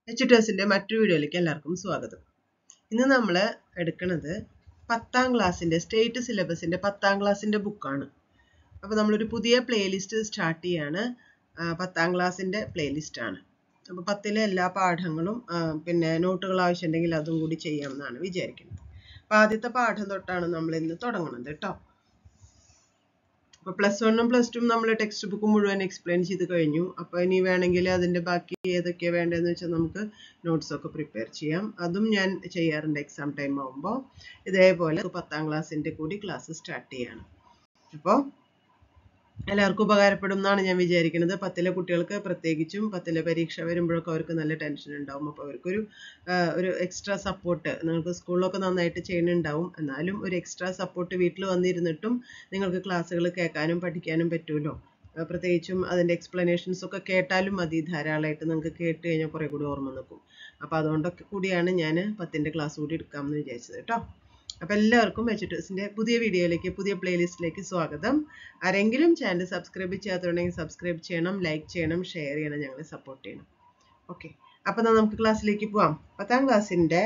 H ടെസിന്റെ മറ്റൊരു വീഡിയോയിലേക്ക് എല്ലാവർക്കും സ്വാഗതം ഇന്ന് നമ്മൾ എടുക്കുന്നത് പത്താം ക്ലാസ്സിന്റെ സ്റ്റേറ്റ് സിലബസിന്റെ പത്താം ക്ലാസ്സിന്റെ ബുക്കാണ് അപ്പോൾ നമ്മളൊരു പുതിയ പ്ലേലിസ്റ്റ് സ്റ്റാർട്ട് ചെയ്യാണ് ആ, പത്താം ക്ലാസ്സിന്റെ പ്ലേലിസ്റ്റ് ആണ് അപ്പോൾ പത്തിലെ എല്ലാ പാഠങ്ങളും ആ, പിന്നെ നോട്ടുകൾ ആവശ്യമുണ്ടെങ്കിൽ അതും കൂടി ചെയ്യാമെന്നാണ് വിചാരിക്കുന്നത് അപ്പോൾ ആദ്യത്തെ പാഠം തൊട്ടാണ് നമ്മൾ ഇന്ന് തുടങ്ങുന്നത് കേട്ടോ അപ്പോൾ പ്ലസ് വണ്ണും പ്ലസ് ടുവും നമ്മൾ ടെക്സ്റ്റ് ബുക്ക് മുഴുവൻ എക്സ്പ്ലെയിൻ ചെയ്ത് കഴിഞ്ഞു അപ്പോൾ ഇനി വേണമെങ്കിൽ അതിൻ്റെ ബാക്കി ഏതൊക്കെയാണ് വേണ്ടതെന്ന് വെച്ചാൽ നമുക്ക് നോട്ട്സ് ഒക്കെ പ്രിപ്പയർ ചെയ്യാം അതും ഞാൻ ചെയ്യാറുണ്ട് എക്സാം ടൈം ആകുമ്പോൾ ഇതേപോലെ പത്താം ക്ലാസ്സിൻ്റെ കൂടി ക്ലാസ് സ്റ്റാർട്ട് ചെയ്യാണ് അപ്പോൾ എല്ലാവർക്കും ഉപകാരപ്പെടും എന്നാണ് ഞാൻ വിചാരിക്കുന്നത് പത്തിലെ കുട്ടികൾക്ക് പ്രത്യേകിച്ചും പത്തിലെ പരീക്ഷ വരുമ്പോഴൊക്കെ അവർക്ക് നല്ല ടെൻഷൻ ഉണ്ടാവും അപ്പോൾ അവർക്കൊരു ആ, ഒരു എക്സ്ട്രാ സപ്പോർട്ട് നിങ്ങൾക്ക് സ്കൂളിലൊക്കെ നന്നായിട്ട് ചെയ്യുന്നുണ്ടാവും എന്നാലും ഒരു എക്സ്ട്രാ സപ്പോർട്ട് വീട്ടിൽ വന്നിരുന്നിട്ടും നിങ്ങൾക്ക് ക്ലാസ്സുകൾ കേൾക്കാനും പഠിക്കാനും പറ്റുമല്ലോ ആ, പ്രത്യേകിച്ചും അതിൻ്റെ എക്സ്പ്ലനേഷൻസ് ഒക്കെ കേട്ടാലും മതി ധാരാളമായിട്ട് നിങ്ങൾക്ക് കേട്ട് കഴിഞ്ഞാൽ കുറേ കൂടി ഓർമ്മ നിൽക്കും അപ്പോൾ അതുകൊണ്ടൊക്കെ കൂടിയാണ് ഞാൻ പത്തിൻ്റെ ക്ലാസ് കൂടി എടുക്കാമെന്ന് വിചാരിച്ചത് കേട്ടോ അപ്പോൾ എല്ലാവർക്കും എച്ച് പുതിയ വീഡിയോയിലേക്ക് പുതിയ പ്ലേലിസ്റ്റിലേക്ക് സ്വാഗതം ആരെങ്കിലും ചാനൽ സബ്സ്ക്രൈബ് ചെയ്യാത്തതുണ്ടെങ്കിൽ സബ്സ്ക്രൈബ് ചെയ്യണം ലൈക്ക് ചെയ്യണം ഷെയർ ചെയ്യണം ഞങ്ങളെ സപ്പോർട്ട് ചെയ്യണം ഓക്കെ അപ്പോൾ എന്നാ നമുക്ക് ക്ലാസ്സിലേക്ക് പോവാം പത്താം ക്ലാസ്സിൻ്റെ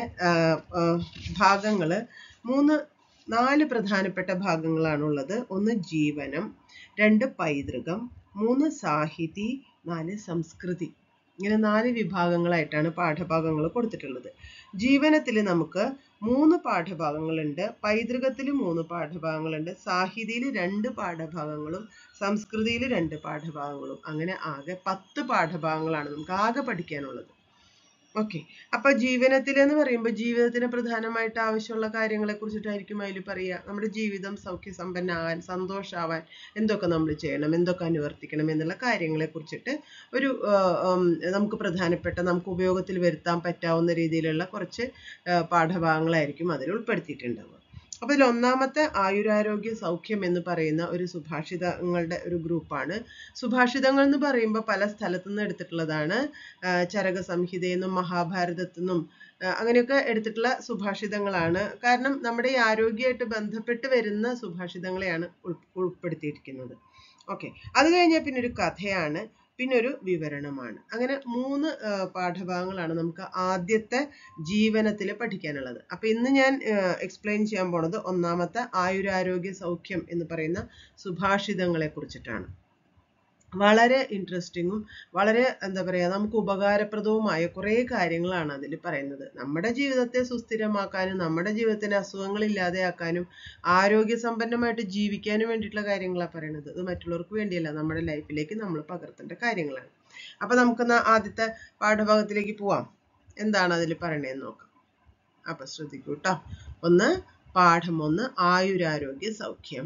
ഭാഗങ്ങൾ മൂന്ന് നാല് പ്രധാനപ്പെട്ട ഭാഗങ്ങളാണുള്ളത് ഒന്ന് ജീവനം രണ്ട് പൈതൃകം മൂന്ന് സാഹിതി നാല് സംസ്കൃതി ഇങ്ങനെ നാല് വിഭാഗങ്ങളായിട്ടാണ് പാഠഭാഗങ്ങൾ കൊടുത്തിട്ടുള്ളത് ജീവനത്തിൽ നമുക്ക് മൂന്ന് പാഠഭാഗങ്ങളുണ്ട് പൈതൃകത്തിൽ മൂന്ന് പാഠഭാഗങ്ങളുണ്ട് സാഹിതിയിൽ രണ്ട് പാഠഭാഗങ്ങളും സംസ്കൃതിയിൽ രണ്ട് പാഠഭാഗങ്ങളും അങ്ങനെ ആകെ പത്ത് പാഠഭാഗങ്ങളാണ് നമുക്ക് ആകെ പഠിക്കാനുള്ളത് ഓക്കെ അപ്പൊ ജീവിതത്തിൽ എന്ന് പറയുമ്പോൾ ജീവിതത്തിന് പ്രധാനമായിട്ട് ആവശ്യമുള്ള കാര്യങ്ങളെ കുറിച്ചിട്ടായിരിക്കും അതിൽ പറയുക നമ്മുടെ ജീവിതം സൗഖ്യസമ്പന്നാകാൻ സന്തോഷാവാൻ എന്തൊക്കെ നമ്മൾ ചെയ്യണം എന്തൊക്കെ അനുവർത്തിക്കണം എന്നുള്ള കാര്യങ്ങളെ കുറിച്ചിട്ട് ഒരു ആ, ഉം, നമുക്ക് പ്രധാനപ്പെട്ട നമുക്ക് ഉപയോഗത്തിൽ വരുത്താൻ പറ്റാവുന്ന രീതിയിലുള്ള കുറച്ച് ആ, പാഠഭാഗങ്ങളായിരിക്കും അതിൽ ഉൾപ്പെടുത്തിയിട്ടുണ്ടാവുക അപ്പൊ ഇതിൽ ഒന്നാമത്തെ ആയുരാരോഗ്യ സൗഖ്യം എന്ന് പറയുന്ന ഒരു സുഭാഷിതങ്ങളുടെ ഒരു ഗ്രൂപ്പാണ് സുഭാഷിതങ്ങൾ എന്ന് പറയുമ്പോൾ പല സ്ഥലത്തു നിന്ന് എടുത്തിട്ടുള്ളതാണ് ആ, ചരക സംഹിതയിൽ നിന്നും മഹാഭാരതത്തിൽ നിന്നും ആ, അങ്ങനെയൊക്കെ എടുത്തിട്ടുള്ള സുഭാഷിതങ്ങളാണ് കാരണം നമ്മുടെ ഈ ആരോഗ്യമായിട്ട് ബന്ധപ്പെട്ട് വരുന്ന സുഭാഷിതങ്ങളെയാണ് ഉൾ- ഉൾപ്പെടുത്തിയിരിക്കുന്നത് ഓക്കെ അത് കഴിഞ്ഞാൽ പിന്നെ ഒരു കഥയാണ് പിന്നെ ഒരു വിവരണമാണ് അങ്ങനെ മൂന്ന് ആ, പാഠഭാഗങ്ങളാണ് നമുക്ക് ആദ്യത്തെ ജീവനത്തിൽ പഠിക്കാനുള്ളത് അപ്പൊ ഇന്ന് ഞാൻ എക്സ്പ്ലെയിൻ ചെയ്യാൻ പോണത് ഒന്നാമത്തെ ആയുരാരോഗ്യ സൗഖ്യം എന്ന് പറയുന്ന സുഭാഷിതങ്ങളെ കുറിച്ചിട്ടാണ് വളരെ ഇൻട്രസ്റ്റിങ്ങും വളരെ എന്താ പറയുക നമുക്ക് ഉപകാരപ്രദവുമായ കുറേ കാര്യങ്ങളാണ് അതിൽ പറയുന്നത് നമ്മുടെ ജീവിതത്തെ സുസ്ഥിരമാക്കാനും നമ്മുടെ ജീവിതത്തിന് അസുഖങ്ങൾ ഇല്ലാതെയാക്കാനും ആരോഗ്യസമ്പന്നമായിട്ട് ജീവിക്കാനും വേണ്ടിയിട്ടുള്ള കാര്യങ്ങളാണ് പറയുന്നത് ഇത് മറ്റുള്ളവർക്ക് വേണ്ടിയല്ല നമ്മുടെ ലൈഫിലേക്ക് നമ്മൾ പകർത്തേണ്ട കാര്യങ്ങളാണ് അപ്പൊ നമുക്കെന്നാ ആദ്യത്തെ പാഠഭാഗത്തിലേക്ക് പോവാം എന്താണ് അതിൽ പറയണേന്ന് നോക്കാം അപ്പൊ ശ്രദ്ധിക്കൂ കേട്ടോ ഒന്ന് പാഠം ഒന്ന് ആയുരാരോഗ്യ സൗഖ്യം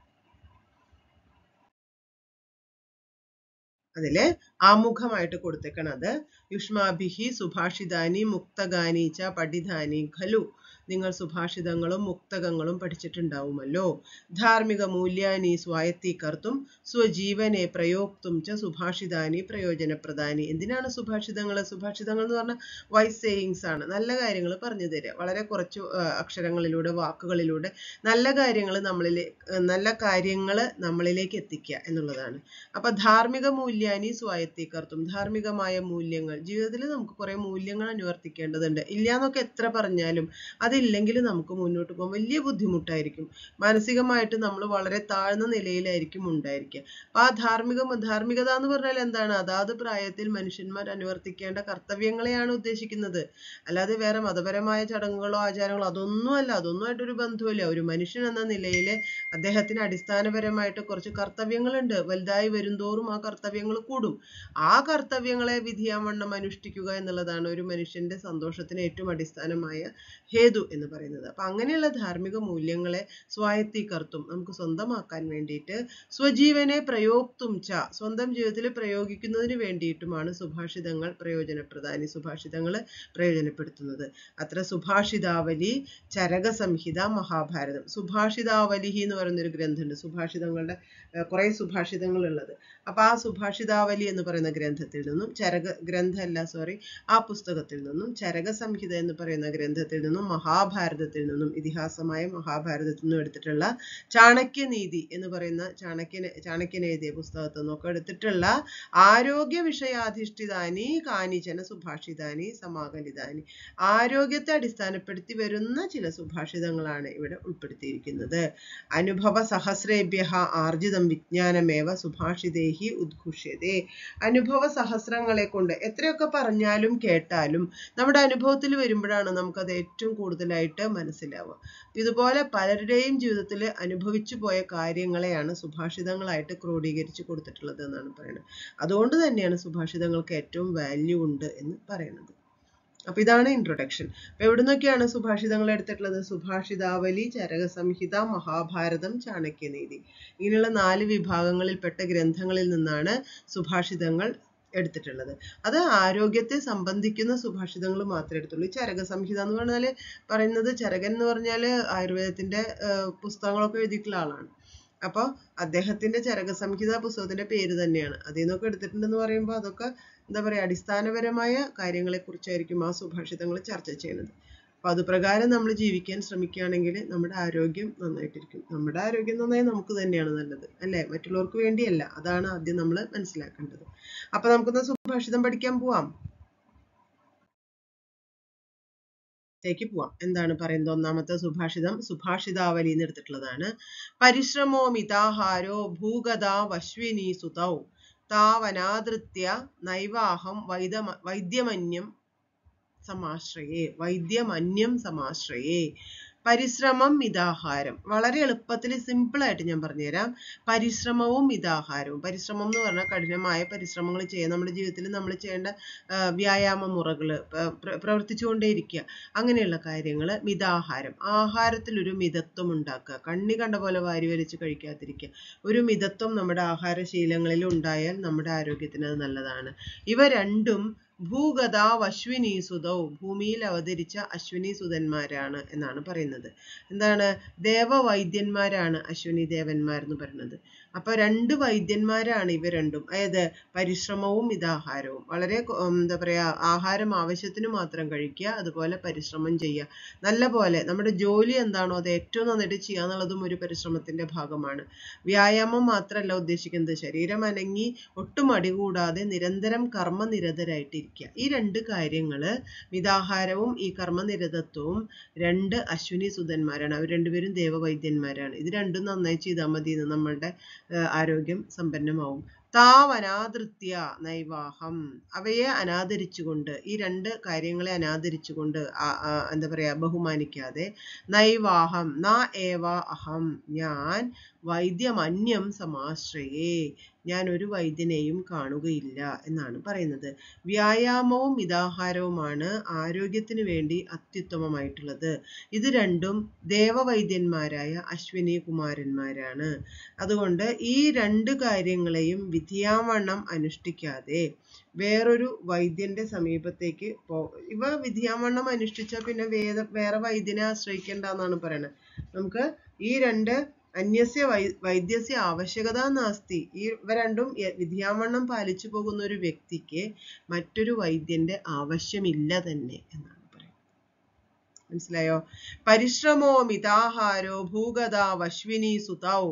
അതില് ആമുഖമായിട്ട് കൊടുത്തേക്കണത് യുഷ്മാഭിഹി സുഭാഷിതാനി മുക്തഗാനി ച പഠിതാനി ഖലു നിങ്ങൾ സുഭാഷിതങ്ങളും മുക്തകങ്ങളും പഠിച്ചിട്ടുണ്ടാവുമല്ലോ ധാർമ്മിക മൂല്യാനി സ്വായത്തീകർത്തും സ്വജീവനെ പ്രയോക്തും ച സുഭാഷിതാനി പ്രയോജനപ്രദാനി എന്തിനാണ് സുഭാഷിതങ്ങൾ സുഭാഷിതങ്ങൾ എന്ന് പറഞ്ഞാൽ വൈസ് സേയിങ്സ് ആണ് നല്ല കാര്യങ്ങൾ പറഞ്ഞു തരിക വളരെ കുറച്ച് ആ, അക്ഷരങ്ങളിലൂടെ വാക്കുകളിലൂടെ നല്ല കാര്യങ്ങൾ നമ്മളിലെ നല്ല കാര്യങ്ങൾ നമ്മളിലേക്ക് എത്തിക്കുക എന്നുള്ളതാണ് അപ്പൊ ധാർമ്മിക മൂല്യാനി സ്വായത്തീകർത്തും ധാർമ്മികമായ മൂല്യങ്ങൾ ജീവിതത്തിൽ നമുക്ക് കുറെ മൂല്യങ്ങൾ അനുവർത്തിക്കേണ്ടതുണ്ട് ഇല്ല എന്നൊക്കെ എത്ര പറഞ്ഞാലും അതില്ലെങ്കിൽ നമുക്ക് മുന്നോട്ട് പോകാൻ വലിയ ബുദ്ധിമുട്ടായിരിക്കും മാനസികമായിട്ട് നമ്മൾ വളരെ താഴ്ന്ന നിലയിലായിരിക്കും ഉണ്ടായിരിക്കുക അപ്പൊ ആ ധാർമ്മിക ധാർമ്മികത എന്ന് പറഞ്ഞാൽ എന്താണ് അതാത് പ്രായത്തിൽ മനുഷ്യന്മാർ അനുവർത്തിക്കേണ്ട കർത്തവ്യങ്ങളെയാണ് ഉദ്ദേശിക്കുന്നത് അല്ലാതെ വേറെ മതപരമായ ചടങ്ങുകളോ ആചാരങ്ങളോ അതൊന്നും അല്ല അതൊന്നുമായിട്ടൊരു ബന്ധവുമില്ല ഒരു മനുഷ്യൻ എന്ന നിലയിൽ അദ്ദേഹത്തിന് അടിസ്ഥാനപരമായിട്ട് കുറച്ച് കർത്തവ്യങ്ങളുണ്ട് വലുതായി വരുംതോറും ആ കർത്തവ്യങ്ങൾ കൂടും ആ കർത്തവ്യങ്ങളെ വിധിയാവണ്ണം അനുഷ്ഠിക്കുക എന്നുള്ളതാണ് ഒരു മനുഷ്യന്റെ സന്തോഷത്തിന് ഏറ്റവും അടിസ്ഥാനമായ ഹേതു എന്ന് പറയുന്നത് അപ്പൊ അങ്ങനെയുള്ള ധാർമ്മിക മൂല്യങ്ങളെ സ്വായത്തീകർത്തും നമുക്ക് സ്വന്തമാക്കാൻ വേണ്ടിയിട്ട് സ്വജീവനെ പ്രയോക്തും ച സ്വന്തം ജീവിതത്തിൽ പ്രയോഗിക്കുന്നതിന് വേണ്ടിയിട്ടുമാണ് സുഭാഷിതങ്ങൾ പ്രയോജനപ്രദാനി സുഭാഷിതങ്ങൾ പ്രയോജനപ്പെടുത്തുന്നത് അത്ര സുഭാഷിതാവലി ചരക സംഹിത മഹാഭാരതം സുഭാഷിതാവലി എന്ന് പറയുന്ന ഒരു ഗ്രന്ഥമുണ്ട് സുഭാഷിതങ്ങളുടെ കുറെ സുഭാഷിതങ്ങൾ ഉള്ളത് അപ്പൊ ആ സുഭാഷിതാവലി എന്ന് പറയുന്ന ഗ്രന്ഥത്തിൽ നിന്നും ചരക ഗ്രന്ഥമല്ല സോറി ആ പുസ്തകത്തിൽ നിന്നും ചരക സംഹിത എന്ന് പറയുന്ന ഗ്രന്ഥത്തിൽ നിന്നും മഹാ മഹാഭാരതത്തിൽ നിന്നും ഇതിഹാസമായ മഹാഭാരതത്തിൽ നിന്നും എടുത്തിട്ടുള്ള ചാണക്യനീതി എന്ന് പറയുന്ന ചാണക്യന് ചാണക്യൻ എഴുതിയ പുസ്തകത്തിൽ നിന്നൊക്കെ എടുത്തിട്ടുള്ള ആരോഗ്യ വിഷയാധിഷ്ഠിതാനി കാനിചന സുഭാഷിതാനി സമാകലിതാനി ആരോഗ്യത്തെ അടിസ്ഥാനപ്പെടുത്തി വരുന്ന ചില സുഭാഷിതങ്ങളാണ് ഇവിടെ ഉൾപ്പെടുത്തിയിരിക്കുന്നത് അനുഭവ സഹസ്രേഭ്യ ആർജിതം വിജ്ഞാനമേവ സുഭാഷിതേഹി ഉദ്ഘുഷ്യതേ അനുഭവ സഹസ്രങ്ങളെ കൊണ്ട് എത്രയൊക്കെ പറഞ്ഞാലും കേട്ടാലും നമ്മുടെ അനുഭവത്തിൽ വരുമ്പോഴാണ് നമുക്കത് ഏറ്റവും കൂടുതലായിട്ട് മനസ്സിലാവുക ഇതുപോലെ പലരുടെയും ജീവിതത്തിൽ അനുഭവിച്ചു പോയ കാര്യങ്ങളെയാണ് സുഭാഷിതങ്ങളായിട്ട് ക്രോഡീകരിച്ച് കൊടുത്തിട്ടുള്ളത് എന്നാണ് പറയുന്നത് അതുകൊണ്ട് തന്നെയാണ് സുഭാഷിതങ്ങൾക്ക് ഏറ്റവും വാല്യൂ ഉണ്ട് എന്ന് പറയുന്നത് അപ്പൊ ഇതാണ് ഇൻട്രൊഡക്ഷൻ അപ്പൊ എവിടുന്നൊക്കെയാണ് സുഭാഷിതങ്ങൾ എടുത്തിട്ടുള്ളത് സുഭാഷിതാവലി ചരകസംഹിത മഹാഭാരതം ചാണക്യനീതി ഇങ്ങനെയുള്ള നാല് വിഭാഗങ്ങളിൽപ്പെട്ട ഗ്രന്ഥങ്ങളിൽ നിന്നാണ് സുഭാഷിതങ്ങൾ എടുത്തിട്ടുള്ളത് അത് ആരോഗ്യത്തെ സംബന്ധിക്കുന്ന സുഭാഷിതങ്ങൾ മാത്രമേ എടുത്തുള്ളൂ ഈ ചരക സംഹിത എന്ന് പറഞ്ഞാൽ പറയുന്നത് ചരകൻ എന്ന് പറഞ്ഞാൽ ആയുർവേദത്തിന്റെ പുസ്തകങ്ങളൊക്കെ എഴുതിയിട്ടുള്ള ആളാണ് അപ്പോൾ അദ്ദേഹത്തിന്റെ ചരക സംഹിത പുസ്തകത്തിന്റെ പേര് തന്നെയാണ് അതിൽ നിന്നൊക്കെ എടുത്തിട്ടുണ്ടെന്ന് പറയുമ്പോൾ അതൊക്കെ എന്താ പറയുക അടിസ്ഥാനപരമായ കാര്യങ്ങളെ കുറിച്ചായിരിക്കും ആ സുഭാഷിതങ്ങൾ ചർച്ച ചെയ്യുന്നത് അപ്പൊ അത് പ്രകാരം നമ്മൾ ജീവിക്കാൻ ശ്രമിക്കുകയാണെങ്കിൽ നമ്മുടെ ആരോഗ്യം നന്നായിട്ടിരിക്കും നമ്മുടെ ആരോഗ്യം നന്നായി നമുക്ക് തന്നെയാണ് നല്ലത് അല്ലേ മറ്റുള്ളവർക്ക് വേണ്ടിയല്ല അതാണ് ആദ്യം നമ്മൾ മനസ്സിലാക്കേണ്ടത് അപ്പൊ നമുക്കൊന്ന് സുഭാഷിതം പഠിക്കാൻ പോവാം ത്തേക്ക് പോവാം എന്താണ് പറയുന്നത് ഒന്നാമത്തെ സുഭാഷിതം സുഭാഷിതാവലി എന്ന് എടുത്തിട്ടുള്ളതാണ് പരിശ്രമോ മിതാഹാരോ ഭൂഗതാ വശ്വിനി സുതൗ താവനാദൃത്യ നൈവാഹം വൈദ വൈദ്യമന്യം സമാശ്രയേ വൈദ്യമന്യം സമാശ്രയേ പരിശ്രമം മിതാഹാരം വളരെ എളുപ്പത്തിൽ സിമ്പിൾ ആയിട്ട് ഞാൻ പറഞ്ഞുതരാം പരിശ്രമവും മിതാഹാരവും പരിശ്രമം എന്ന് പറഞ്ഞാൽ കഠിനമായ പരിശ്രമങ്ങൾ ചെയ്യുക നമ്മുടെ ജീവിതത്തിൽ നമ്മൾ ചെയ്യേണ്ട വ്യായാമ മുറകൾ പ്രവർത്തിച്ചുകൊണ്ടേയിരിക്കുക അങ്ങനെയുള്ള കാര്യങ്ങൾ മിതാഹാരം ആഹാരത്തിൽ ഒരു മിതത്വം ഉണ്ടാക്കുക കണ്ണി കണ്ട പോലെ വാരി വലിച്ച് കഴിക്കാതിരിക്കുക ഒരു മിതത്വം നമ്മുടെ ആഹാരശീലങ്ങളിൽ ഉണ്ടായാൽ നമ്മുടെ ആരോഗ്യത്തിന് അത് നല്ലതാണ് ഇവ രണ്ടും ഭൂഗതാ അശ്വിനി സുതൗ ഭൂമിയിൽ അവതരിച്ച അശ്വിനി സുതന്മാരാണ് എന്നാണ് പറയുന്നത് എന്താണ് ദേവവൈദ്യന്മാരാണ് അശ്വിനി ദേവന്മാർ എന്ന് പറയുന്നത് അപ്പൊ രണ്ട് വൈദ്യന്മാരാണ് ഇവ രണ്ടും അതായത് പരിശ്രമവും മിതാഹാരവും വളരെ എന്താ പറയാ ആഹാരം ആവശ്യത്തിന് മാത്രം കഴിക്കുക അതുപോലെ പരിശ്രമം ചെയ്യുക നല്ല പോലെ നമ്മുടെ ജോലി എന്താണോ അത് ഏറ്റവും നന്നായിട്ട് ചെയ്യുക എന്നുള്ളതും ഒരു പരിശ്രമത്തിന്റെ ഭാഗമാണ് വ്യായാമം മാത്രമല്ല ഉദ്ദേശിക്കുന്നത് ശരീരം അനങ്ങി ഒട്ടും അടികൂടാതെ നിരന്തരം കർമ്മനിരതരായിട്ടിരിക്കുക ഈ രണ്ട് കാര്യങ്ങള് മിതാഹാരവും ഈ കർമ്മനിരതത്വവും രണ്ട് അശ്വിനി സുതന്മാരാണ് അവർ രണ്ടുപേരും ദേവവൈദ്യന്മാരാണ് ഇത് രണ്ടും നന്നായി ചെയ്താൽ മതി എന്ന് നമ്മളുടെ ആരോഗ്യം സമ്പന്നമാവും താവനാദൃത്യ നൈവാഹം അവയെ അനാദരിച്ചുകൊണ്ട് ഈ രണ്ട് കാര്യങ്ങളെ അനാദരിച്ചുകൊണ്ട് എന്താ പറയാ ബഹുമാനിക്കാതെ നൈവാഹം ന ഏവ അഹം ഞാൻ വൈദ്യമന്യം സമാശ്രയേ ഞാൻ ഒരു വൈദ്യനെയും കാണുകയില്ല എന്നാണ് പറയുന്നത് വ്യായാമവും മിതാഹാരവുമാണ് ആരോഗ്യത്തിന് വേണ്ടി അത്യുത്തമമായിട്ടുള്ളത് ഇത് രണ്ടും ദേവവൈദ്യന്മാരായ അശ്വിനി കുമാരന്മാരാണ് അതുകൊണ്ട് ഈ രണ്ട് കാര്യങ്ങളെയും വിധിയാവണ്ണം അനുഷ്ഠിക്കാതെ വേറൊരു വൈദ്യന്റെ സമീപത്തേക്ക് പോ ഇവ വിധിയാവണ്ണം അനുഷ്ഠിച്ചാൽ പിന്നെ വേദ വേറെ വൈദ്യനെ ആശ്രയിക്കേണ്ട എന്നാണ് പറയുന്നത് നമുക്ക് ഈ രണ്ട് അന്യസ്യ വൈ വൈദ്യസ്യ ആവശ്യകത നാസ്തി ഈ ഇവ രണ്ടും വിധിയാവണ്ണം പാലിച്ചു പോകുന്ന ഒരു വ്യക്തിക്ക് മറ്റൊരു വൈദ്യന്റെ ആവശ്യമില്ല തന്നെ എന്നാണ് പറയുന്നത് മനസ്സിലായോ പരിശ്രമോ മിതാഹാരോ ഭൂഗതാ വശ്വിനി സുതൗ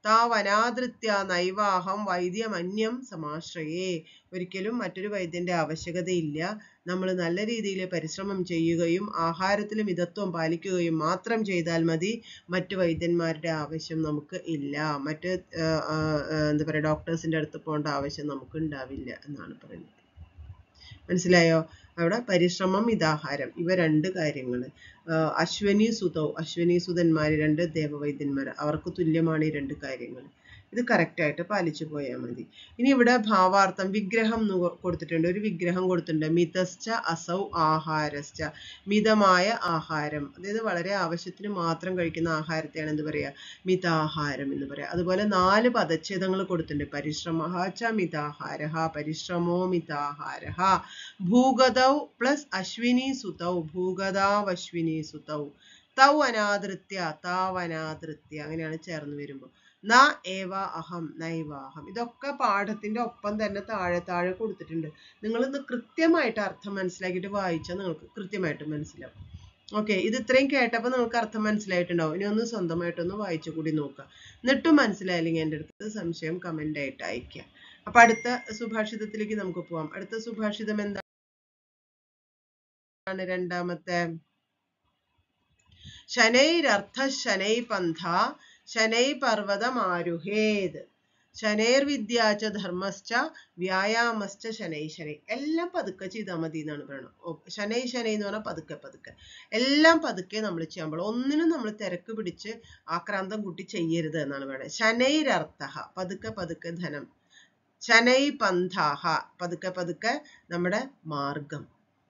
താവനാദൃത്യ നൈവാഹം വൈദ്യമന്യം സമാശ്രയേ ഒരിക്കലും മറ്റൊരു വൈദ്യന്റെ ആവശ്യകതയില്ല നമ്മൾ നല്ല രീതിയിൽ പരിശ്രമം ചെയ്യുകയും ആഹാരത്തിൽ മിതത്വം പാലിക്കുകയും മാത്രം ചെയ്താൽ മതി മറ്റു വൈദ്യന്മാരുടെ ആവശ്യം നമുക്ക് ഇല്ല മറ്റ് എന്താ പറയുക ഡോക്ടേഴ്സിന്റെ അടുത്ത് പോകേണ്ട ആവശ്യം നമുക്ക് ഉണ്ടാവില്ല എന്നാണ് പറയുന്നത് മനസ്സിലായോ അവിടെ പരിശ്രമം ഇതാഹാരം ഇവ രണ്ട് കാര്യങ്ങൾ അശ്വനി സുതോ അശ്വനി സുതന്മാർ രണ്ട് ദേവവൈദ്യന്മാർ അവർക്ക് തുല്യമാണ് ഈ രണ്ട് കാര്യങ്ങൾ ഇത് correct ആയിട്ട് പാലിച്ചു പോയാൽ മതി ഇനി ഇവിടെ ഭാവാർത്ഥം വിഗ്രഹം എന്ന് കൊ- കൊടുത്തിട്ടുണ്ട് ഒരു വിഗ്രഹം കൊടുത്തിട്ടുണ്ട് മിതശ്ച അസൗ ആഹാരശ്ച മിതമായ ആഹാരം അതായത് വളരെ ആവശ്യത്തിന് മാത്രം കഴിക്കുന്ന ആഹാരത്തെയാണ് എന്ത് പറയാ മിതാഹാരം എന്ന് പറയാം അതുപോലെ നാല് പദച്ഛേദങ്ങൾ കൊടുത്തിട്ടുണ്ട് പരിശ്രമ ച മിതാഹാര പരിശ്രമോ മിതാഹാര ഭൂഗതൗ പ്ലസ് അശ്വിനി സുതൗ ഭൂഗതാവ് അശ്വിനി സുതൗ തൗ അനാദൃത്യ താവ് അനാദൃത്യ അങ്ങനെയാണ് ചേർന്ന് വരുമ്പോൾ ന ഏവ അഹം നൈവാഹം ഇതൊക്കെ പാഠത്തിന്റെ ഒപ്പം തന്നെ താഴെ താഴെ കൊടുത്തിട്ടുണ്ട് നിങ്ങൾ ഇത് കൃത്യമായിട്ട് അർത്ഥം മനസ്സിലാക്കിയിട്ട് വായിച്ചാൽ നിങ്ങൾക്ക് കൃത്യമായിട്ട് മനസ്സിലാവും ഓക്കെ ഇത് ഇത്രയും കേട്ടപ്പോൾ നമുക്ക് അർത്ഥം മനസ്സിലായിട്ടുണ്ടാവും ഇനി ഒന്ന് സ്വന്തമായിട്ടൊന്ന് വായിച്ചു കൂടി നോക്കുക എന്നിട്ടും മനസ്സിലായില്ലെങ്കിൽ എൻ്റെ അടുത്ത് സംശയം കമൻ്റ് ആയിട്ട് അയക്കുക അപ്പൊ അടുത്ത സുഭാഷിതത്തിലേക്ക് നമുക്ക് പോവാം അടുത്ത സുഭാഷിതം എന്താണ് രണ്ടാമത്തെ ശനൈരർത്ഥ ശനൈ പന്ഥ ശനൈ പർവ്വതമാരുഹേത് ശനൈർവിദ്യാച്ച ധർമ്മശ്ച വ്യായാമശ്ച ശനൈ ശനൈ എല്ലാം പതുക്കെ ചെയ്താൽ മതി എന്നാണ് പറയുന്നത് ഓ, ശനൈ ശനൈ എന്ന് പറഞ്ഞാൽ പതുക്കെ പതുക്കെ എല്ലാം പതുക്കെ നമ്മൾ ചെയ്യാൻ പാടുള്ളൂ ഒന്നിനും നമ്മൾ തിരക്ക് പിടിച്ച് ആക്രാന്തം കൂട്ടി ചെയ്യരുത് എന്നാണ് പറയുന്നത് ശനൈരർത്ഥ പതുക്കെ പതുക്കെ ധനം ശനൈ പന്ഥാഹ പതുക്കെ പതുക്കെ നമ്മുടെ മാർഗം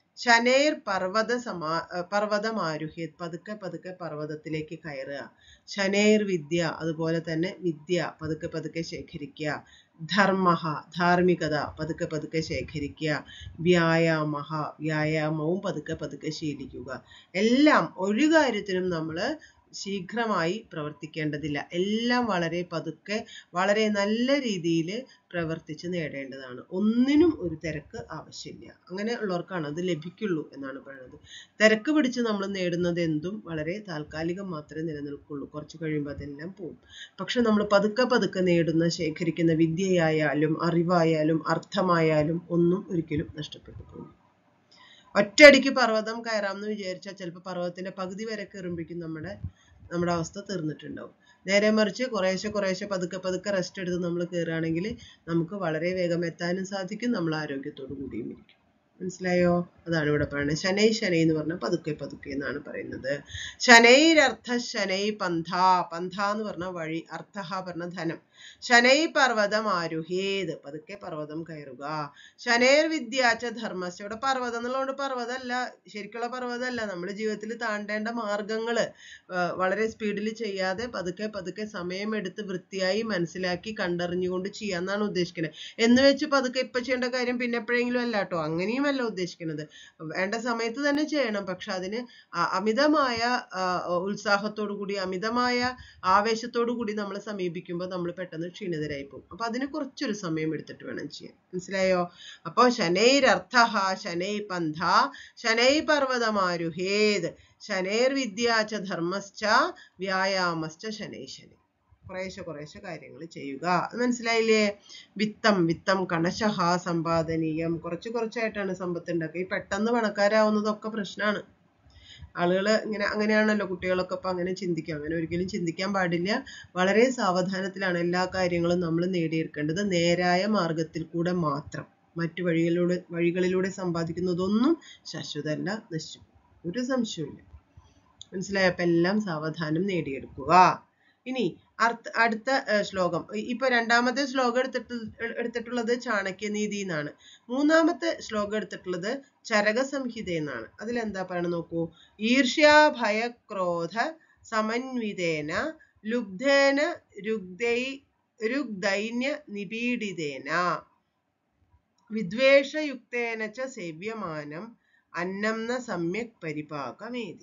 ശനൈർ പർവ്വത സമാ പർവ്വതമാരുഹ്യത് പതുക്കെ പതുക്കെ പർവ്വതത്തിലേക്ക് കയറുക ശനൈർ വിദ്യ അതുപോലെ തന്നെ വിദ്യ പതുക്കെ പതുക്കെ ശേഖരിക്കുക ധർമ്മ ധാർമ്മികത പതുക്കെ പതുക്കെ ശേഖരിക്കുക വ്യായാമ വ്യായാമവും പതുക്കെ പതുക്കെ ശീലിക്കുക എല്ലാം ഒരു കാര്യത്തിനും നമ്മൾ ശീഘ്രമായി പ്രവർത്തിക്കേണ്ടതില്ല എല്ലാം വളരെ പതുക്കെ വളരെ നല്ല രീതിയിൽ പ്രവർത്തിച്ച് നേടേണ്ടതാണ് ഒന്നിനും ഒരു തിരക്ക് ആവശ്യമില്ല അങ്ങനെ ഉള്ളവർക്കാണ് അത് ലഭിക്കുള്ളൂ എന്നാണ് പറയുന്നത് തിരക്ക് പിടിച്ച് നമ്മൾ നേടുന്നത് എന്തും വളരെ താൽക്കാലികം മാത്രമേ നിലനിൽക്കുള്ളൂ കുറച്ച് കഴിയുമ്പോൾ അതെല്ലാം പോകും പക്ഷെ നമ്മൾ പതുക്കെ പതുക്കെ നേടുന്ന ശേഖരിക്കുന്ന വിദ്യയായാലും അറിവായാലും അർത്ഥമായാലും ഒന്നും ഒരിക്കലും നഷ്ടപ്പെട്ടു പോകും ഒറ്റയടിക്ക് പർവ്വതം കയറാമെന്ന് വിചാരിച്ചാൽ ചിലപ്പോൾ പർവ്വതത്തിന്റെ പകുതി വരെ കയറുമ്പോഴേക്കും നമ്മുടെ നമ്മുടെ അവസ്ഥ തീർന്നിട്ടുണ്ടാവും നേരെ മറിച്ച് കുറേശ്ശെ കുറേശ്ശെ പതുക്കെ പതുക്കെ റെസ്റ്റ് എടുത്ത് നമ്മൾ കയറുകയാണെങ്കിൽ നമുക്ക് വളരെ വേഗം എത്താനും സാധിക്കും നമ്മൾ ആരോഗ്യത്തോടു കൂടിയും ഇരിക്കും മനസ്സിലായോ അതാണ് ഇവിടെ പറയുന്നത് ശനൈ ശനൈ എന്ന് പറഞ്ഞാൽ പതുക്കെ പതുക്കെ എന്നാണ് പറയുന്നത് ശനൈരർത്ഥ ശനൈ പന്ഥ പന്ഥ എന്ന് പറഞ്ഞ വഴി അർത്ഥ പറഞ്ഞ ധനം ശനൈ പർവ്വതം ആരുഹേത് പതുക്കെ പർവ്വതം കയറുക ശനൈർ വിദ്യാച്ച ധർമ്മസ് ഇവിടെ പർവ്വതം എന്നുള്ളതുകൊണ്ട് പർവ്വതമല്ല ശരിക്കുള്ള പർവ്വതമല്ല നമ്മുടെ ജീവിതത്തിൽ താണ്ടേണ്ട മാർഗങ്ങള് ആ, വളരെ സ്പീഡിൽ ചെയ്യാതെ പതുക്കെ പതുക്കെ സമയമെടുത്ത് വൃത്തിയായി മനസ്സിലാക്കി കണ്ടറിഞ്ഞുകൊണ്ട് ചെയ്യാന്നാണ് ഉദ്ദേശിക്കുന്നത് എന്ന് വെച്ച് പതുക്കെ ഇപ്പൊ ചെയ്യേണ്ട കാര്യം പിന്നെ എപ്പോഴെങ്കിലും അല്ല കേട്ടോ അങ്ങനെയുമല്ല ഉദ്ദേശിക്കുന്നത് വേണ്ട സമയത്ത് തന്നെ ചെയ്യണം പക്ഷെ അതിന് അ- അമിതമായ ആ, ഉത്സാഹത്തോടു കൂടി അമിതമായ ആവേശത്തോടു കൂടി നമ്മൾ സമീപിക്കുമ്പോൾ നമ്മൾ പെട്ടെന്ന് ക്ഷീണിതരായി പോകും അപ്പൊ അതിന് കുറച്ചൊരു സമയം എടുത്തിട്ട് വേണം ചെയ്യാൻ മനസ്സിലായോ അപ്പൊ ശനൈരർത്ഥ ശനൈ പന്ഥ ശനൈ പർവ്വതമാരുഹേത് ശനൈർ വിദ്യാച്ച ധർമ്മശ്ച വ്യായാമശ്ച ശനൈ ശനൈ കുറേശ്ശെ കുറേശ്ശെ കാര്യങ്ങൾ ചെയ്യുക അത് മനസ്സിലായില്ലേ വിത്തം വിത്തം കണശഹ സമ്പാദനീയം കുറച്ച് കുറച്ചായിട്ടാണ് സമ്പത്ത് ഉണ്ടാക്കുക ഈ പെട്ടെന്ന് പണക്കാരാവുന്നതൊക്കെ പ്രശ്നമാണ് ആളുകൾ ഇങ്ങനെ അങ്ങനെയാണല്ലോ കുട്ടികളൊക്കെ ഇപ്പൊ അങ്ങനെ ചിന്തിക്കുക അങ്ങനെ ഒരിക്കലും ചിന്തിക്കാൻ പാടില്ല വളരെ സാവധാനത്തിലാണ് എല്ലാ കാര്യങ്ങളും നമ്മൾ നേടിയെടുക്കേണ്ടത് നേരായ മാർഗത്തിൽ കൂടെ മാത്രം മറ്റു വഴികളിലൂടെ വഴികളിലൂടെ സമ്പാദിക്കുന്നതൊന്നും ശാശ്വതമല്ല നശിച്ചു ഒരു സംശയവുമില്ല മനസ്സിലായോ അപ്പൊ എല്ലാം സാവധാനം നേടിയെടുക്കുക ഇനി അർത്ഥ അടുത്ത ഏർ ശ്ലോകം ഇ- ഇപ്പൊ രണ്ടാമത്തെ ശ്ലോകം എടുത്തിട്ട് എടുത്തിട്ടുള്ളത് ചാണക്യനീതി എന്നാണ് മൂന്നാമത്തെ ശ്ലോകം എടുത്തിട്ടുള്ളത് ചരക സംഹിത എന്നാണ് അതിലെന്താ പറയണത് നോക്കൂ ഈർഷ്യാ ഭയ ക്രോധ സമന്വിതേന ലുബ്ധേന രുഗ്ധൈ രുഗ്ധൈന്യ നിപീഡിതേന വിദ്വേഷയുക്തേന ച സേവ്യമാനം അന്നം ന സമ്യക് പരിപാകമേതി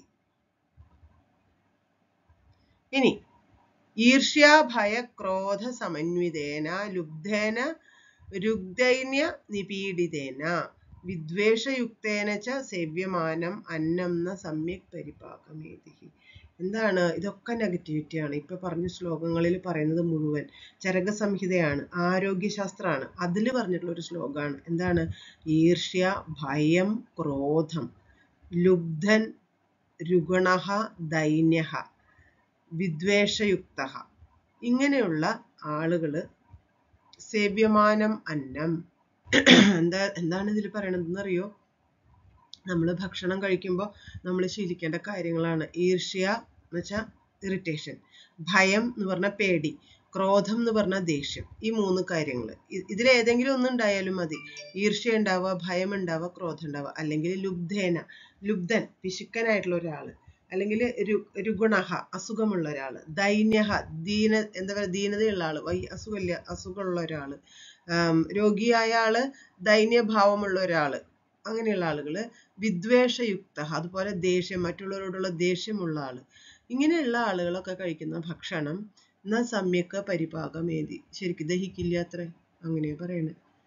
ഇനി ഈർഷ്യാ ഭയ ക്രോധ സമന്വിതേന ലുബ്ധേന രുഗ്ധൈന്യ നിപീഡിതേന വിദ്വേഷയുക്തേന ച സേവ്യമാനം അന്നം ന സമ്യക് പരിപാകമേതി എന്താണ് ഇതൊക്കെ നെഗറ്റിവിറ്റിയാണ് ഇപ്പൊ പറഞ്ഞ ശ്ലോകങ്ങളിൽ പറയുന്നത് മുഴുവൻ ചരക സംഹിതയാണ് ആരോഗ്യശാസ്ത്രമാണ് അതിൽ പറഞ്ഞിട്ടുള്ള ഒരു ശ്ലോകമാണ് എന്താണ് ഈർഷ്യ ഭയം ക്രോധം ലുബ്ധൻ രുഗണഃ ദൈന്യഃ വിദ്വേഷയുക്ത ഇങ്ങനെയുള്ള ആളുകള് സേവ്യമാനം അന്നം എന്താ എന്താണ് ഇതിൽ പറയണതെന്ന് അറിയോ നമ്മൾ ഭക്ഷണം കഴിക്കുമ്പോൾ നമ്മൾ ശീലിക്കേണ്ട കാര്യങ്ങളാണ് ഈർഷ്യ എന്ന് വെച്ചാൽ ഇറിറ്റേഷൻ ഭയം എന്ന് പറഞ്ഞാൽ പേടി ക്രോധം എന്ന് പറഞ്ഞാൽ ദേഷ്യം ഈ മൂന്ന് കാര്യങ്ങൾ ഇതിൽ ഏതെങ്കിലും ഒന്നുണ്ടായാലും മതി ഈർഷ്യ ഉണ്ടാവുക ഭയം ഉണ്ടാവുക ക്രോധം ഉണ്ടാവുക അല്ലെങ്കിൽ ലുബ്ധേന ലുബ്ധൻ പിശുക്കനായിട്ടുള്ള ഒരാള് അല്ലെങ്കിൽ രു രുഗുണഹ അസുഖമുള്ള ഒരാള് ദൈന്യഹ ദീന എന്താ പറയുക ദീനതയുള്ള ആള് വൈ അസുഖമില്ല അസുഖമുള്ള ഒരാള് ആം, രോഗിയായ ആള് ദൈന്യഭാവമുള്ള ഒരാള് അങ്ങനെയുള്ള ആളുകള് വിദ്വേഷയുക്ത അതുപോലെ ദേഷ്യം മറ്റുള്ളവരോടുള്ള ദേഷ്യമുള്ള ആള് ഇങ്ങനെയുള്ള ആളുകളൊക്കെ കഴിക്കുന്ന ഭക്ഷണം ന സമ്യക്ക പരിപാകമേതി ശരിക്കും ദഹിക്കില്ല അത്രേ അങ്ങനെയാ പറയണേ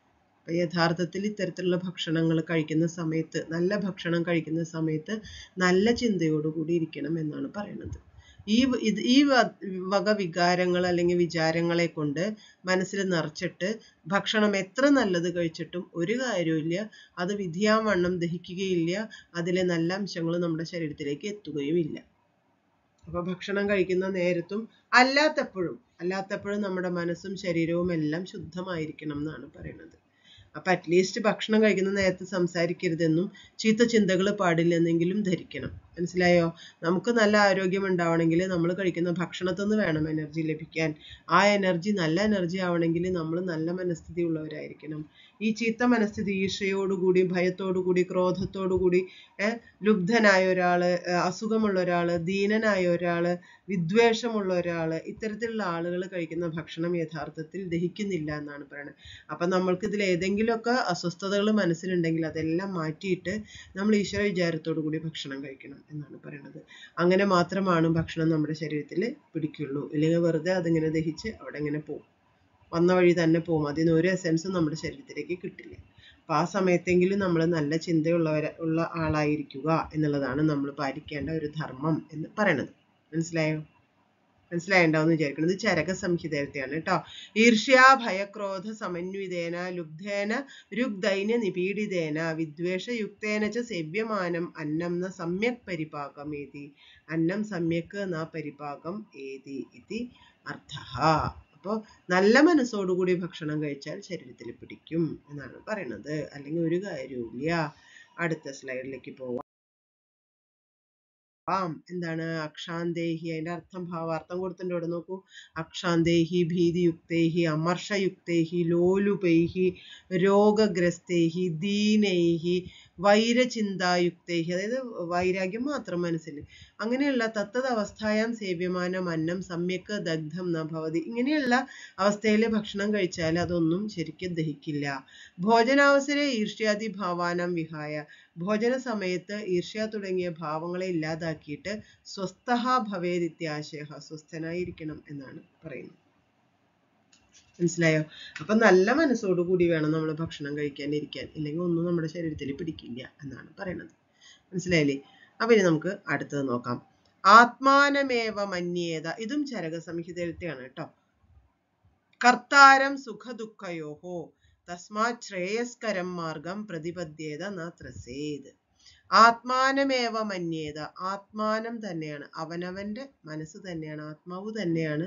അപ്പൊ യഥാർത്ഥത്തിൽ ഇത്തരത്തിലുള്ള ഭക്ഷണങ്ങൾ കഴിക്കുന്ന സമയത്ത് നല്ല ഭക്ഷണം കഴിക്കുന്ന സമയത്ത് നല്ല ചിന്തയോടുകൂടി ഇരിക്കണം എന്നാണ് പറയുന്നത് ഈ വ- ഇത് ഈ വ- വക വികാരങ്ങൾ അല്ലെങ്കിൽ വിചാരങ്ങളെ കൊണ്ട് മനസ്സിൽ നിറച്ചിട്ട് ഭക്ഷണം എത്ര നല്ലത് കഴിച്ചിട്ടും ഒരു കാര്യവുമില്ല അത് വിധിയാവണ്ണം ദഹിക്കുകയില്ല അതിലെ നല്ല അംശങ്ങൾ നമ്മുടെ ശരീരത്തിലേക്ക് എത്തുകയുമില്ല അപ്പൊ ഭക്ഷണം കഴിക്കുന്ന നേരത്തും അല്ലാത്തപ്പോഴും അല്ലാത്തപ്പോഴും നമ്മുടെ മനസ്സും ശരീരവും എല്ലാം ശുദ്ധമായിരിക്കണം എന്നാണ് പറയുന്നത് അപ്പൊ അറ്റ്ലീസ്റ്റ് ഭക്ഷണം കഴിക്കുന്ന നേരത്ത് സംസാരിക്കരുതെന്നും ചീത്ത ചിന്തകൾ പാടില്ലെന്നെങ്കിലും ധരിക്കണം മനസ്സിലായോ നമുക്ക് നല്ല ആരോഗ്യം ഉണ്ടാവണമെങ്കിൽ നമ്മൾ കഴിക്കുന്ന ഭക്ഷണത്തിൽ നിന്ന് വേണം എനർജി ലഭിക്കാൻ ആ എനർജി നല്ല എനർജി ആവണമെങ്കിൽ നമ്മൾ നല്ല മനസ്ഥിതി ഉള്ളവരായിരിക്കണം ഈ ചീത്ത മനസ്ഥിതി ഈർഷയോടുകൂടി ഭയത്തോടുകൂടി ക്രോധത്തോടുകൂടി ഏഹ് ലുബ്ധനായ ഒരാള് ഏഹ് അസുഖമുള്ള ഒരാള് ദീനനായ ഒരാള് വിദ്വേഷമുള്ള ഒരാള് ഇത്തരത്തിലുള്ള ആളുകൾ കഴിക്കുന്ന ഭക്ഷണം യഥാർത്ഥത്തിൽ ദഹിക്കുന്നില്ല എന്നാണ് പറയുന്നത് അപ്പൊ നമ്മൾക്ക് ഇതിൽ ഏതെങ്കിലുമൊക്കെ അസ്വസ്ഥതകൾ മനസ്സിലുണ്ടെങ്കിൽ അതെല്ലാം മാറ്റിയിട്ട് നമ്മൾ ഈശ്വര വിചാരത്തോടു കൂടി ഭക്ഷണം കഴിക്കണം എന്നാണ് പറയുന്നത് അങ്ങനെ മാത്രമാണ് ഭക്ഷണം നമ്മുടെ ശരീരത്തിൽ പിടിക്കുള്ളൂ ഇല്ലെങ്കിൽ വെറുതെ അതിങ്ങനെ ദഹിച്ച് അവിടെ ഇങ്ങനെ പോകും വന്ന വഴി തന്നെ പോകും അതിന് ഒരു എസൻസും നമ്മുടെ ശരീരത്തിലേക്ക് കിട്ടില്ല അപ്പൊ ആ സമയത്തെങ്കിലും നമ്മൾ നല്ല ചിന്തയുള്ളവര ഉള്ള ആളായിരിക്കുക എന്നുള്ളതാണ് നമ്മൾ പാലിക്കേണ്ട ഒരു ധർമ്മം എന്ന് പറയുന്നത് മനസ്സിലായോ മനസ്സിലായിണ്ടാവും വിചാരിക്കുന്നത് ഇത് ചരക സംഹിതയിലത്തെയാണ് കേട്ടോ ഈർഷ്യാ ഭയക്രോധ സമന്വിതേന ലുബ്ധേന രുഗ്ധൈന്യ നിപീഡിതേന വിദ്വേഷയുക്തേന ച സേവ്യമാനം അന്നം ന സമ്യക് പരിപാകം ഏതി അന്നം സമ്യക് ന പരിപാകം ഏതി ഇതി അർത്ഥഃ അപ്പോൾ നല്ല മനസ്സോടുകൂടി ഭക്ഷണം കഴിച്ചാൽ ശരീരത്തിൽ പിടിക്കും എന്നാണ് പറയുന്നത് അല്ലെങ്കിൽ ഒരു കാര്യവുമില്ല അടുത്ത സ്ലൈഡിലേക്ക് പോവാം ആം എന്താണ് അക്ഷാന്തേഹി അതിന്റെ അർത്ഥം ഭാവാർത്ഥം കൊടുത്തിട്ടുണ്ട് ഇവിടെ നോക്കൂ അക്ഷാന്തേഹി ഭീതിയുക്തേഹി അമർഷയുക്തേഹി ലോലുപൈഹി രോഗഗ്രസ്തേഹി ദീനൈഹി വൈരചിന്തായുക്തേഹി അതായത് വൈരാഗ്യം മാത്രം മനസ്സിൽ അങ്ങനെയുള്ള തത്തത് അവസ്ഥായാം സേവ്യമാനം അന്നം സമ്യക്ക് ദഗ്ധം ന ഭവതി ഇങ്ങനെയുള്ള അവസ്ഥയിൽ ഭക്ഷണം കഴിച്ചാൽ അതൊന്നും ശരിക്കും ദഹിക്കില്ല ഭോജനാവസരെ ഈർഷ്യാദി ഭാവാനം വിഹായ ഭോജന സമയത്ത് ഈർഷ്യ തുടങ്ങിയ ഭാവങ്ങളെ ഇല്ലാതാക്കിയിട്ട് സ്വസ്ഥഹ ഭവേദിത്യാശയ സ്വസ്ഥനായിരിക്കണം എന്നാണ് പറയുന്നത് മനസ്സിലായോ അപ്പൊ നല്ല മനസ്സോടുകൂടി വേണം നമ്മൾ ഭക്ഷണം കഴിക്കാൻ ഇരിക്കാൻ ഇല്ലെങ്കിൽ ഒന്നും നമ്മുടെ ശരീരത്തിൽ പിടിക്കില്ല എന്നാണ് പറയുന്നത് മനസ്സിലായില്ലേ അപ്പൊ ഇനി നമുക്ക് അടുത്തത് നോക്കാം ആത്മാനമേവ മന്യേത ഇതും ചരക സംഹിതയിലത്തെയാണ് കേട്ടോ കർത്താരം സുഖദുഃഖയോഹോ തസ്മാത് ശ്രേയസ്കരം മാർഗം പ്രതിപദ്യേത ന ത്രസേത് ആത്മാനമേവ മന്യേത ആത്മാനം തന്നെയാണ് അവനവന്റെ മനസ്സ് തന്നെയാണ് ആത്മാവ് തന്നെയാണ്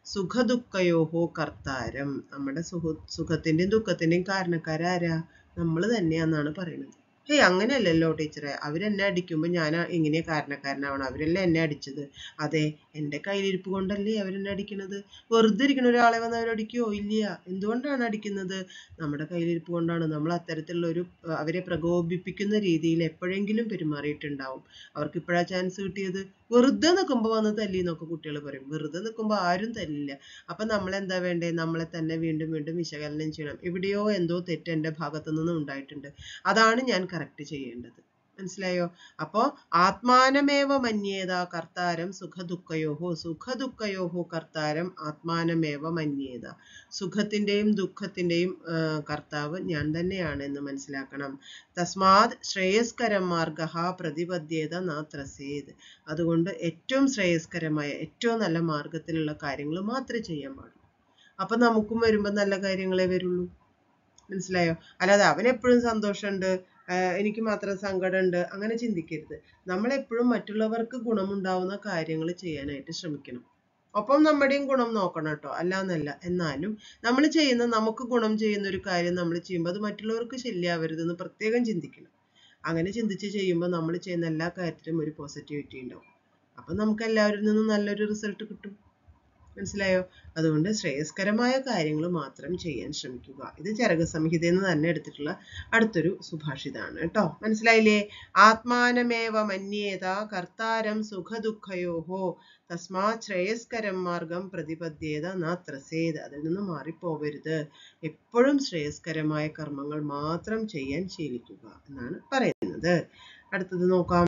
സുഖദുഃഖയോഹോ കർത്താരം നമ്മുടെ സുഖ സുഖത്തിന്റെയും ദുഃഖത്തിന്റെയും കാരണക്കാരാരാ നമ്മൾ തന്നെയാന്നാണ് പറയുന്നത് ഹേയ് അങ്ങനെയല്ലല്ലോ ടീച്ചറെ അവരെന്നെ അടിക്കുമ്പോൾ ഞാൻ ഇങ്ങനെ കാരണക്കാരനാവണം അവരല്ലേ എന്നെ അടിച്ചത് അതെ എൻ്റെ കയ്യിലിരിപ്പ് കൊണ്ടല്ലേ അവരെന്നെ അടിക്കണത് വെറുതെ ഇരിക്കുന്ന ഒരാളെ വന്ന് അവരടിക്കുവോ ഇല്ല എന്തുകൊണ്ടാണ് അടിക്കുന്നത് നമ്മുടെ കയ്യിലിരിപ്പ് കൊണ്ടാണ് നമ്മൾ അത്തരത്തിലുള്ള ഒരു അഹ് അവരെ പ്രകോപിപ്പിക്കുന്ന രീതിയിൽ എപ്പോഴെങ്കിലും പെരുമാറിയിട്ടുണ്ടാവും അവർക്ക് ഇപ്പോഴാ ചാൻസ് കിട്ടിയത് വെറുതെ നിൽക്കുമ്പോൾ വന്ന് തല്ലി എന്നൊക്കെ കുട്ടികൾ പറയും വെറുതെ നിൽക്കുമ്പോൾ ആരും തല്ലില്ല അപ്പൊ നമ്മൾ എന്താ വേണ്ടേ നമ്മളെ തന്നെ വീണ്ടും വീണ്ടും വിശകലനം ചെയ്യണം എവിടെയോ എന്തോ തെറ്റ് എൻ്റെ ഭാഗത്തു നിന്ന് ഉണ്ടായിട്ടുണ്ട് അതാണ് ഞാൻ കറക്റ്റ് ചെയ്യേണ്ടത് മനസ്സിലായോ അപ്പോ ആത്മാനമേവ മന്യേത കർത്താരം സുഖദുഃഖയോഹോ സുഖദുഃഖയോഹോ കർത്താരം ആത്മാനമേവ മന്യേത സുഖത്തിന്റെയും ദുഃഖത്തിന്റെയും ആ, കർത്താവ് ഞാൻ തന്നെയാണ് എന്ന് മനസ്സിലാക്കണം തസ്മാത് ശ്രേയസ്കരം മാർഗ പ്രതിപദ്യേത ന ത്രസേത് അതുകൊണ്ട് ഏറ്റവും ശ്രേയസ്കരമായ ഏറ്റവും നല്ല മാർഗത്തിലുള്ള കാര്യങ്ങൾ മാത്രമേ ചെയ്യാൻ പാടുള്ളൂ അപ്പൊ നമുക്കും വരുമ്പോ നല്ല കാര്യങ്ങളെ വരുള്ളൂ മനസ്സിലായോ അല്ലാതെ അവൻ എപ്പോഴും സന്തോഷമുണ്ട് ആഹ് എനിക്ക് മാത്രം സങ്കടമുണ്ട് അങ്ങനെ ചിന്തിക്കരുത് നമ്മൾ എപ്പോഴും മറ്റുള്ളവർക്ക് ഗുണമുണ്ടാവുന്ന കാര്യങ്ങൾ ചെയ്യാനായിട്ട് ശ്രമിക്കണം ഒപ്പം നമ്മുടെയും ഗുണം നോക്കണം കേട്ടോ അല്ലാന്നല്ല എന്നാലും നമ്മൾ ചെയ്യുന്ന നമുക്ക് ഗുണം ചെയ്യുന്ന ഒരു കാര്യം നമ്മൾ ചെയ്യുമ്പോൾ അത് മറ്റുള്ളവർക്ക് ശല്യാവരുതെന്ന് പ്രത്യേകം ചിന്തിക്കണം അങ്ങനെ ചിന്തിച്ച് ചെയ്യുമ്പോൾ നമ്മൾ ചെയ്യുന്ന എല്ലാ കാര്യത്തിലും ഒരു പോസിറ്റിവിറ്റി ഉണ്ടാവും അപ്പം നമുക്ക് എല്ലാവരിൽ നിന്നും നല്ലൊരു റിസൾട്ട് കിട്ടും മനസ്സിലായോ അതുകൊണ്ട് ശ്രേയസ്കരമായ കാര്യങ്ങൾ മാത്രം ചെയ്യാൻ ശ്രമിക്കുക ഇത് ചരക സംഹിതയിൽ നിന്ന് തന്നെ എടുത്തിട്ടുള്ള അടുത്തൊരു സുഭാഷിതമാണ് കേട്ടോ മനസ്സിലായില്ലേ ആത്മാനമേവ മന്യേത കർത്താരം സുഖദുഃഖയോഹോ തസ്മാത് ശ്രേയസ്കരം മാർഗം പ്രതിപദ്യേത ന ത്രസേത് അതിൽ നിന്ന് മാറിപ്പോവരുത് എപ്പോഴും ശ്രേയസ്കരമായ കർമ്മങ്ങൾ മാത്രം ചെയ്യാൻ ശീലിക്കുക എന്നാണ് പറയുന്നത് അടുത്തത് നോക്കാം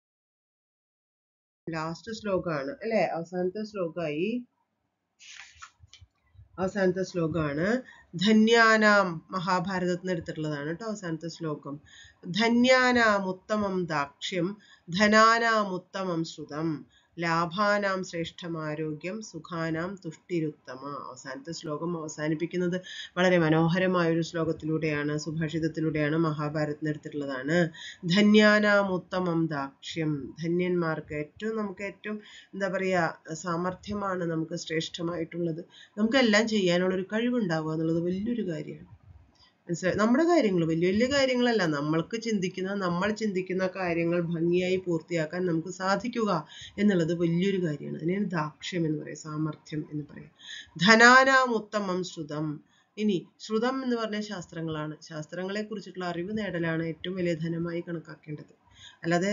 ലാസ്റ്റ് ശ്ലോകമാണ് അല്ലെ അവസാനത്തെ ശ്ലോകമായി അവസാനത്തെ ശ്ലോകമാണ് ധന്യാനാം മഹാഭാരതത്തിൽ നിന്ന് എടുത്തിട്ടുള്ളതാണ് കേട്ടോ അവസാനത്തെ ശ്ലോകം ധന്യാനാം ഉത്തമം ദാക്ഷ്യം ധനാനാം ഉത്തമം ശ്രുതം ലാഭാനാം ശ്രേഷ്ഠം ആരോഗ്യം സുഖാനാം തുഷ്ടിരുത്തമ അവസാനത്തെ ശ്ലോകം അവസാനിപ്പിക്കുന്നത് വളരെ മനോഹരമായ ഒരു ശ്ലോകത്തിലൂടെയാണ് സുഭാഷിതത്തിലൂടെയാണ് മഹാഭാരതത്തിൽ എടുത്തിട്ടുള്ളതാണ് ധന്യാനാം ഉത്തമം ദാക്ഷ്യം ധന്യന്മാർക്ക് ഏറ്റവും നമുക്ക് ഏറ്റവും എന്താ പറയുക സാമർഥ്യമാണ് നമുക്ക് ശ്രേഷ്ഠമായിട്ടുള്ളത് നമുക്കെല്ലാം ചെയ്യാനുള്ള ഒരു കഴിവുണ്ടാവുക എന്നുള്ളത് വലിയൊരു കാര്യമാണ് മനസ്സിലായി നമ്മുടെ കാര്യങ്ങൾ വലിയ വലിയ കാര്യങ്ങളല്ല നമ്മൾക്ക് ചിന്തിക്കുന്ന നമ്മൾ ചിന്തിക്കുന്ന കാര്യങ്ങൾ ഭംഗിയായി പൂർത്തിയാക്കാൻ നമുക്ക് സാധിക്കുക എന്നുള്ളത് വലിയൊരു കാര്യമാണ് അതിനെയാണ് ദാക്ഷ്യം എന്ന് പറയുക സാമർഥ്യം എന്ന് പറയാം ധനാനാം ഉത്തമം ശ്രുതം ഇനി ശ്രുതം എന്ന് പറഞ്ഞ ശാസ്ത്രങ്ങളാണ് ശാസ്ത്രങ്ങളെ കുറിച്ചിട്ടുള്ള അറിവ് നേടലാണ് ഏറ്റവും വലിയ ധനമായി കണക്കാക്കേണ്ടത് അല്ലാതെ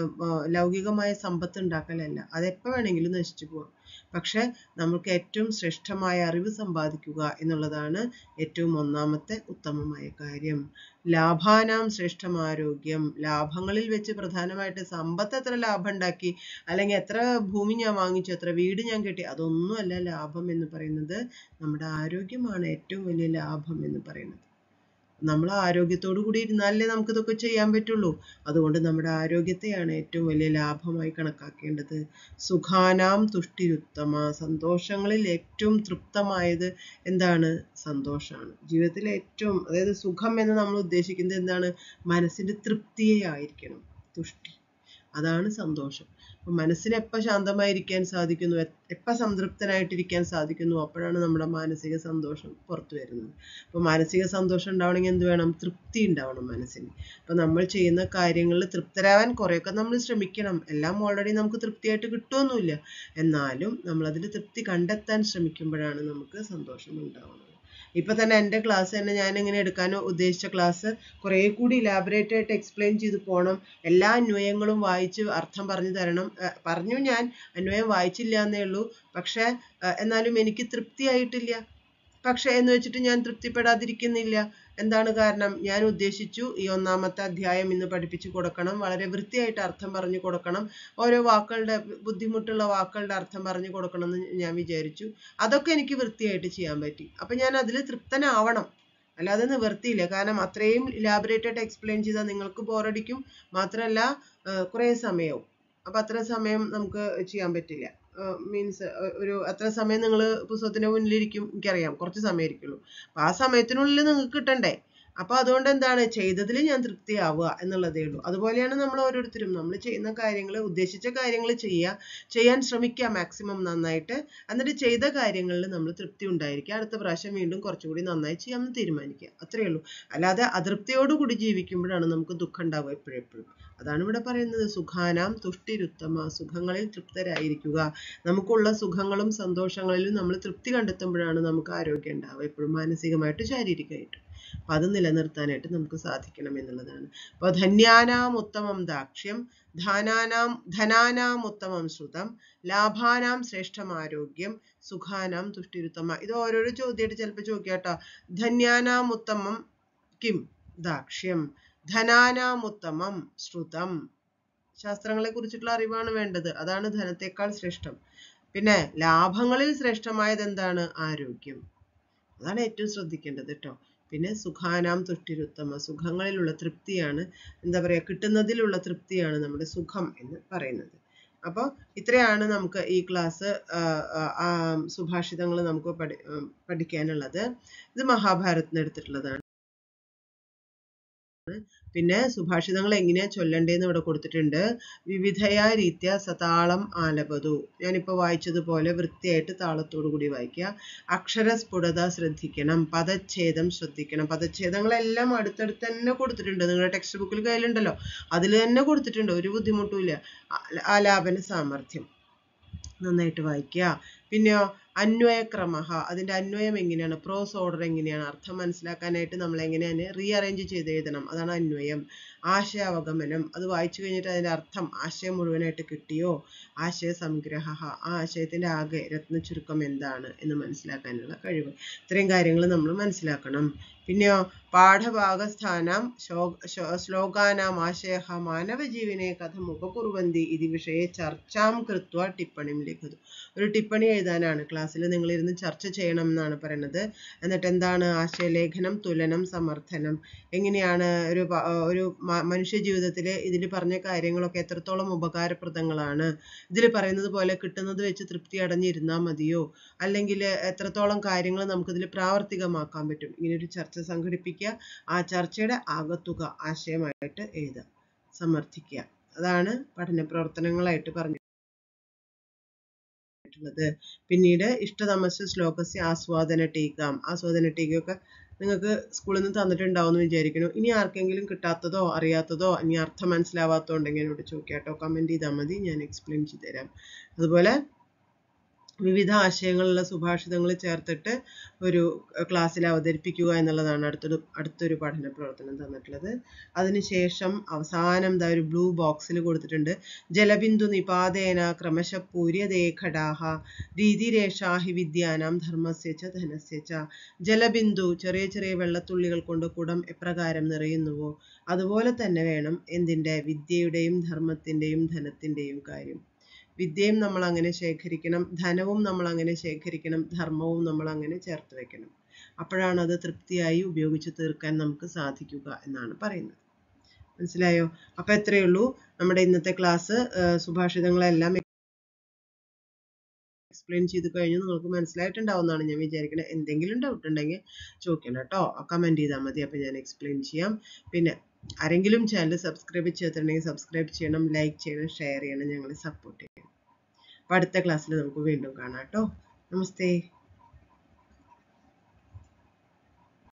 ലൗകികമായ സമ്പത്ത് ഉണ്ടാക്കലല്ല അതെപ്പോ വേണമെങ്കിലും നശിച്ചു പോവാം പക്ഷെ നമുക്ക് ഏറ്റവും ശ്രേഷ്ഠമായ അറിവ് സമ്പാദിക്കുക എന്നുള്ളതാണ് ഏറ്റവും ഒന്നാമത്തെ ഉത്തമമായ കാര്യം ലാഭാനാം ശ്രേഷ്ഠം ആരോഗ്യം ലാഭങ്ങളിൽ വെച്ച് പ്രധാനമായിട്ട് സമ്പത്ത് എത്ര ലാഭം ഉണ്ടാക്കി അല്ലെങ്കിൽ എത്ര ഭൂമി ഞാൻ വാങ്ങിച്ചു എത്ര വീട് ഞാൻ കെട്ടി അതൊന്നുമല്ല ലാഭം എന്ന് പറയുന്നത് നമ്മുടെ ആരോഗ്യമാണ് ഏറ്റവും വലിയ ലാഭം എന്ന് പറയുന്നത് നമ്മൾ ആരോഗ്യത്തോടു കൂടി ഇരുന്നാലേ നമുക്ക് ഇതൊക്കെ ചെയ്യാൻ പറ്റുള്ളൂ അതുകൊണ്ട് നമ്മുടെ ആരോഗ്യത്തെയാണ് ഏറ്റവും വലിയ ലാഭമായി കണക്കാക്കേണ്ടത് സുഖാനാം തുഷ്ടിരുത്തമ സന്തോഷങ്ങളിൽ ഏറ്റവും തൃപ്തമായത് എന്താണ് സന്തോഷമാണ് ജീവിതത്തിലെ ഏറ്റവും അതായത് സുഖം എന്ന് നമ്മൾ ഉദ്ദേശിക്കുന്നത് എന്താണ് മനസ്സിന്റെ തൃപ്തിയെ ആയിരിക്കണം തുഷ്ടി അതാണ് സന്തോഷം അപ്പൊ മനസ്സിന് എപ്പോൾ ശാന്തമായിരിക്കാൻ സാധിക്കുന്നു എപ്പോൾ സംതൃപ്തനായിട്ടിരിക്കാൻ സാധിക്കുന്നു അപ്പോഴാണ് നമ്മുടെ മാനസിക സന്തോഷം പുറത്തു വരുന്നത് അപ്പൊ മാനസിക സന്തോഷം ഉണ്ടാവണമെങ്കിൽ എന്ത് വേണം തൃപ്തി ഉണ്ടാവണം മനസ്സിന് അപ്പൊ നമ്മൾ ചെയ്യുന്ന കാര്യങ്ങളിൽ തൃപ്തരാവാൻ കുറെയൊക്കെ നമ്മൾ ശ്രമിക്കണം എല്ലാം ഓൾറെഡി നമുക്ക് തൃപ്തിയായിട്ട് കിട്ടുമൊന്നുമില്ല എന്നാലും നമ്മൾ അതിൽ തൃപ്തി കണ്ടെത്താൻ ശ്രമിക്കുമ്പോഴാണ് നമുക്ക് സന്തോഷം ഉണ്ടാവുന്നത് ഇപ്പൊ തന്നെ എൻ്റെ ക്ലാസ് തന്നെ ഞാൻ ഇങ്ങനെ എടുക്കാൻ ഉദ്ദേശിച്ച ക്ലാസ് കുറെ കൂടി ഇലാബറേറ്റ് ആയിട്ട് എക്സ്പ്ലെയിൻ ചെയ്ത് പോകണം എല്ലാ അന്വയങ്ങളും വായിച്ച് അർത്ഥം പറഞ്ഞു തരണം പറഞ്ഞു ഞാൻ അന്വയം വായിച്ചില്ല എന്നേ ഉള്ളൂ പക്ഷെ എന്നാലും എനിക്ക് തൃപ്തിയായിട്ടില്ല പക്ഷെ എന്ന് വെച്ചിട്ട് ഞാൻ തൃപ്തിപ്പെടാതിരിക്കുന്നില്ല എന്താണ് കാരണം ഞാൻ ഉദ്ദേശിച്ചു ഈ ഒന്നാമത്തെ അധ്യായം ഇന്ന് പഠിപ്പിച്ചു കൊടുക്കണം വളരെ വൃത്തിയായിട്ട് അർത്ഥം പറഞ്ഞു കൊടുക്കണം ഓരോ വാക്കുകളുടെ ബുദ്ധിമുട്ടുള്ള വാക്കുകളുടെ അർത്ഥം പറഞ്ഞു കൊടുക്കണം എന്ന് ഞാൻ വിചാരിച്ചു അതൊക്കെ എനിക്ക് വൃത്തിയായിട്ട് ചെയ്യാൻ പറ്റി അപ്പൊ ഞാൻ അതിൽ തൃപ്തനാവണം അല്ലാതെ നിവർത്തിയില്ല കാരണം അത്രയും ഇലാബറേറ്റ് ആയിട്ട് എക്സ്പ്ലെയിൻ ചെയ്താൽ നിങ്ങൾക്ക് ബോറടിക്കും മാത്രമല്ല കുറേ സമയവും അപ്പൊ അത്ര സമയം നമുക്ക് ചെയ്യാൻ പറ്റില്ല മീൻസ് ഒരു അത്ര സമയം നിങ്ങൾ പുസ്തകത്തിന്റെ മുന്നിലിരിക്കും എനിക്കറിയാം കുറച്ച് സമയം ഇരിക്കുള്ളൂ അപ്പൊ ആ സമയത്തിനുള്ളിൽ നിങ്ങൾക്ക് കിട്ടണ്ടേ അപ്പൊ അതുകൊണ്ട് എന്താണ് ചെയ്തതിൽ ഞാൻ തൃപ്തിയാവുക എന്നുള്ളതേ ഉള്ളൂ അതുപോലെയാണ് നമ്മൾ ഓരോരുത്തരും നമ്മൾ ചെയ്യുന്ന കാര്യങ്ങൾ ഉദ്ദേശിച്ച കാര്യങ്ങൾ ചെയ്യുക ചെയ്യാൻ ശ്രമിക്കുക മാക്സിമം നന്നായിട്ട് എന്നിട്ട് ചെയ്ത കാര്യങ്ങളിൽ നമ്മൾ തൃപ്തി ഉണ്ടായിരിക്കുക അടുത്ത പ്രാവശ്യം വീണ്ടും കുറച്ചുകൂടി നന്നായി ചെയ്യാമെന്ന് തീരുമാനിക്കുക അത്രയേ ഉള്ളൂ അല്ലാതെ അതൃപ്തിയോടുകൂടി ജീവിക്കുമ്പോഴാണ് നമുക്ക് ദുഃഖം ഉണ്ടാവുക എപ്പോഴെപ്പോഴും അതാണ് ഇവിടെ പറയുന്നത് സുഖാനാം തുഷ്ടിരുത്തമ സുഖങ്ങളിൽ തൃപ്തരായിരിക്കുക നമുക്കുള്ള സുഖങ്ങളും സന്തോഷങ്ങളിലും നമ്മൾ തൃപ്തി കണ്ടെത്തുമ്പോഴാണ് നമുക്ക് ആരോഗ്യം ഉണ്ടാവുക എപ്പോഴും മാനസികമായിട്ട് ശാരീരികമായിട്ട് അപ്പൊ അത് നിലനിർത്താനായിട്ട് നമുക്ക് സാധിക്കണം എന്നുള്ളതാണ് അപ്പൊ ധന്യാനാം ഉത്തമം ദാക്ഷ്യം ധാനാനാം ധനാനാം ഉത്തമം ശ്രുതം ലാഭാനാം ശ്രേഷ്ഠം ആരോഗ്യം സുഖാനാം തുഷ്ടിരുത്തമ ഇത് ഓരോരോ ചോദ്യമായിട്ട് ചിലപ്പോൾ ചോദിക്കാട്ടോ ധന്യാനാം ഉത്തമം കിം ദാക്ഷ്യം ധനാനാം ഉത്തമം ശ്രുതം ശാസ്ത്രങ്ങളെ കുറിച്ചിട്ടുള്ള അറിവാണ് വേണ്ടത് അതാണ് ധനത്തെക്കാൾ ശ്രേഷ്ഠം പിന്നെ ലാഭങ്ങളിൽ ശ്രേഷ്ഠമായത് എന്താണ് ആരോഗ്യം അതാണ് ഏറ്റവും ശ്രദ്ധിക്കേണ്ടത് കേട്ടോ പിന്നെ സുഖാനാം തുഷ്ടിരുത്തമ സുഖങ്ങളിലുള്ള തൃപ്തിയാണ് എന്താ പറയുക കിട്ടുന്നതിലുള്ള തൃപ്തിയാണ് നമ്മുടെ സുഖം എന്ന് പറയുന്നത് അപ്പോൾ ഇത്രയാണ് നമുക്ക് ഈ ക്ലാസ് സുഭാഷിതങ്ങൾ നമുക്ക് പഠി പഠിക്കാനുള്ളത് ഇത് മഹാഭാരതത്തിന് എടുത്തിട്ടുള്ളതാണ് പിന്നെ സുഭാഷിതങ്ങൾ എങ്ങനെയാ ചൊല്ലണ്ടേന്ന് ഇവിടെ കൊടുത്തിട്ടുണ്ട് വിവിധയ രീത്യ സതാളം ആലപതു ഞാനിപ്പോൾ വായിച്ചതുപോലെ വൃത്തിയായിട്ട് താളത്തോടു കൂടി വായിക്കുക അക്ഷരസ്ഫുടത ശ്രദ്ധിക്കണം പദച്ഛേദം ശ്രദ്ധിക്കണം പദച്ഛേദങ്ങളെല്ലാം അടുത്തടുത്ത് തന്നെ കൊടുത്തിട്ടുണ്ട് നിങ്ങളുടെ ടെക്സ്റ്റ് ബുക്കിൽ കയ്യിലുണ്ടല്ലോ അതിൽ തന്നെ കൊടുത്തിട്ടുണ്ട് ഒരു ബുദ്ധിമുട്ടുമില്ല ആലാപന സാമർഥ്യം നന്നായിട്ട് വായിക്കുക പിന്നെയോ അന്വയക്രമ അതിന്റെ അന്വയം എങ്ങനെയാണ് പ്രോസ് ഓർഡർ എങ്ങനെയാണ് അർത്ഥം മനസ്സിലാക്കാനായിട്ട് നമ്മൾ എങ്ങനെയാണ് റീഅറേഞ്ച് ചെയ്ത് എഴുതണം അതാണ് അന്വയം ആശയാവഗമനം അത് വായിച്ചു കഴിഞ്ഞിട്ട് അതിന്റെ അർത്ഥം ആശയം മുഴുവനായിട്ട് കിട്ടിയോ ആശയ സംഗ്രഹ ആ ആശയത്തിന്റെ ആകെ രത്ന ചുരുക്കം എന്താണ് എന്ന് മനസ്സിലാക്കാനുള്ള കഴിവ് ഇത്രയും കാര്യങ്ങൾ നമ്മൾ മനസ്സിലാക്കണം പിന്നെയോ പാഠഭാഗസ്ഥാനം ശ്ലോകാനാം ആശയ മാനവജീവനെ കഥം ഉപകുറുവന്തി ഇത് വിഷയെ ചർച്ചാം കൃത്വ ടിപ്പണിം ലിഖതു ഒരു ടിപ്പണി എഴുതാനാണ് ക്ലാസ്സിൽ നിങ്ങൾ ഇരുന്ന് ചർച്ച ചെയ്യണം എന്നാണ് പറയുന്നത് എന്നിട്ട് എന്താണ് ആശയലേഖനം തുലനം സമർത്ഥനം എങ്ങനെയാണ് ഒരു ഒരു മനുഷ്യ ജീവിതത്തിൽ ഇതിൽ പറഞ്ഞ കാര്യങ്ങളൊക്കെ എത്രത്തോളം ഉപകാരപ്രദങ്ങളാണ് ഇതിൽ പറയുന്നത് പോലെ കിട്ടുന്നത് വെച്ച് തൃപ്തി അടഞ്ഞിരുന്നാൽ മതിയോ അല്ലെങ്കിൽ എത്രത്തോളം കാര്യങ്ങൾ നമുക്കിതിൽ പ്രാവർത്തികമാക്കാൻ പറ്റും ഇങ്ങനെ ഒരു ചർച്ച സംഘടിപ്പിക്കുക ആ ചർച്ചയുടെ ആകത്തുക ആശയമായിട്ട് എഴുതുക സമർത്ഥിക്കുക അതാണ് പഠന പ്രവർത്തനങ്ങളായിട്ട് പറഞ്ഞിട്ടുള്ളത് പിന്നീട് ഇഷ്ടതമസ്യ ശ്ലോകസ്യ ആസ്വാദന ടീക്കാം ആസ്വാദന ടീക്കയൊക്കെ നിങ്ങൾക്ക് സ്കൂളിൽ നിന്ന് തന്നിട്ടുണ്ടാവും എന്ന് വിചാരിക്കുന്നു ഇനി ആർക്കെങ്കിലും കിട്ടാത്തതോ അറിയാത്തതോ ഇനി അർത്ഥം മനസ്സിലാവാത്തതോ ഉണ്ടെങ്കിൽ എന്നോട് ചോദിക്കാട്ടോ കമൻറ്റ് ചെയ്താൽ മതി ഞാൻ എക്സ്പ്ലെയിൻ ചെയ്തു തരാം അതുപോലെ വിവിധ ആശയങ്ങളുള്ള സുഭാഷിതങ്ങൾ ചേർത്തിട്ട് ഒരു ക്ലാസ്സിൽ അവതരിപ്പിക്കുക എന്നുള്ളതാണ് അടുത്തൊരു അടുത്തൊരു പഠന പ്രവർത്തനം തന്നിട്ടുള്ളത് അതിനുശേഷം അവസാനം ദാ ഒരു ബ്ലൂ ബോക്സിൽ കൊടുത്തിട്ടുണ്ട് ജലബിന്ദു നിപാതേന ക്രമശ പൂര്യതേഖടാഹ രീതിരേഷാഹി വിദ്യാനാം ധർമ്മസ്യ ച ധനസ്യ ച ജലബിന്ദു ചെറിയ ചെറിയ വെള്ളത്തുള്ളികൾ കൊണ്ട് കുടം എപ്രകാരം നിറയുന്നുവോ അതുപോലെ തന്നെ വേണം എന്തിൻ്റെ വിദ്യയുടെയും ധർമ്മത്തിൻ്റെയും ധനത്തിൻ്റെയും കാര്യം വിദ്യയും നമ്മൾ അങ്ങനെ ശേഖരിക്കണം ധനവും നമ്മൾ അങ്ങനെ ശേഖരിക്കണം ധർമ്മവും നമ്മൾ അങ്ങനെ ചേർത്ത് വെക്കണം അപ്പോഴാണ് അത് തൃപ്തിയായി ഉപയോഗിച്ച് തീർക്കാൻ നമുക്ക് സാധിക്കുക എന്നാണ് പറയുന്നത് മനസ്സിലായോ അപ്പൊ എത്രയേ ഉള്ളൂ നമ്മുടെ ഇന്നത്തെ ക്ലാസ് സുഭാഷിതങ്ങളെല്ലാം എക്സ്പ്ലെയിൻ ചെയ്ത് കഴിഞ്ഞു നിങ്ങൾക്ക് മനസ്സിലായിട്ടുണ്ടാവുമെന്നാണ് ഞാൻ വിചാരിക്കുന്നത് എന്തെങ്കിലും ഡൗട്ട് ഉണ്ടെങ്കിൽ ചോദിക്കണം കേട്ടോ കമൻറ്റ് ചെയ്താൽ മതി അപ്പോൾ ഞാൻ എക്സ്പ്ലെയിൻ ചെയ്യാം പിന്നെ ആരെങ്കിലും ചാനൽ സബ്സ്ക്രൈബ് ചെയ്തിട്ടുണ്ടെങ്കിൽ സബ്സ്ക്രൈബ് ചെയ്യണം ലൈക്ക് ചെയ്യണം ഷെയർ ചെയ്യണം ഞങ്ങളെ സപ്പോർട്ട് ചെയ്യണം അപ്പോൾ അടുത്ത ക്ലാസ്സിൽ നമുക്ക് വീണ്ടും കാണാം കേട്ടോ നമസ്തേ